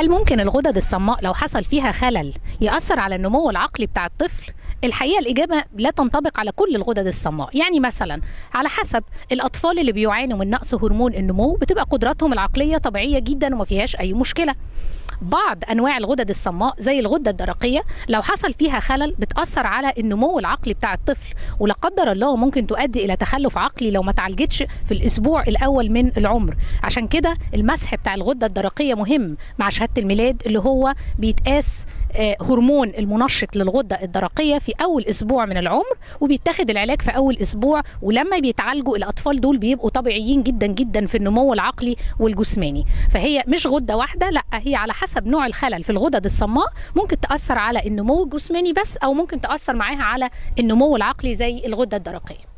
هل ممكن الغدد الصماء لو حصل فيها خلل يأثر على النمو العقلي بتاع الطفل؟ الحقيقه الاجابه لا تنطبق على كل الغدد الصماء يعني مثلا على حسب الاطفال اللي بيعانوا من نقص هرمون النمو بتبقى قدراتهم العقليه طبيعيه جدا وما فيهاش اي مشكله بعض انواع الغدد الصماء زي الغده الدرقيه لو حصل فيها خلل بتاثر على النمو العقلي بتاع الطفل ولا قدر الله ممكن تؤدي الى تخلف عقلي لو ما تعالجتش في الاسبوع الاول من العمر عشان كده المسح بتاع الغده الدرقيه مهم مع شهاده الميلاد اللي هو بيتقاس هرمون المنشط للغده الدرقيه في اول اسبوع من العمر وبيتاخد العلاج في اول اسبوع ولما بيتعالجوا الاطفال دول بيبقوا طبيعيين جدا جدا في النمو العقلي والجسماني فهي مش غده واحده لا هي على حسب نوع الخلل في الغدد الصماء ممكن تاثر على النمو الجسماني بس او ممكن تاثر معاها على النمو العقلي زي الغده الدرقيه